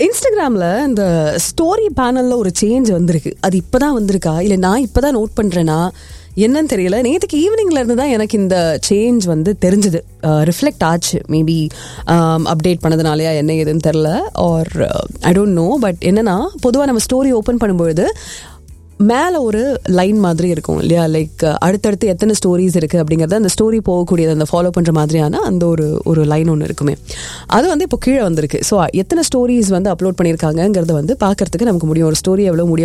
இன்ஸ்டாகிராமில் இந்த ஸ்டோரி பேனலில் ஒரு சேஞ்ச் வந்திருக்கு அது இப்போ தான் வந்திருக்கா இல்லை நான் இப்போ தான் நோட் பண்ணுறேன்னா என்னன்னு தெரியல நேற்றுக்கு ஈவினிங்ல இருந்து தான் எனக்கு இந்த சேஞ்ச் வந்து தெரிஞ்சுது ரிஃப்ளெக்ட் ஆச்சு மேபி அப்டேட் பண்ணதுனாலயா என்ன ஏதுன்னு தெரில or I don't know but என்னன்னா பொதுவாக நம்ம ஸ்டோரி ஓப்பன் பண்ணும்பொழுது மேலே ஒரு லைன் மாதிரி இருக்கும் இல்லையா லைக் அடுத்தடுத்து எத்தனை ஸ்டோரிஸ் இருக்குது அப்படிங்கிறத அந்த ஸ்டோரி போகக்கூடியது அந்த ஃபாலோ பண்ணுற மாதிரியான அந்த ஒரு ஒரு லைன் ஒன்று இருக்குமே அது வந்து இப்போ கீழே வந்திருக்கு ஸோ எத்தனை ஸ்டோரிஸ் வந்து அப்லோட் பண்ணியிருக்காங்கங்கிறத வந்து பார்க்கறதுக்கு நமக்கு முடியும் ஒரு ஸ்டோரி எவ்வளோ முடியும்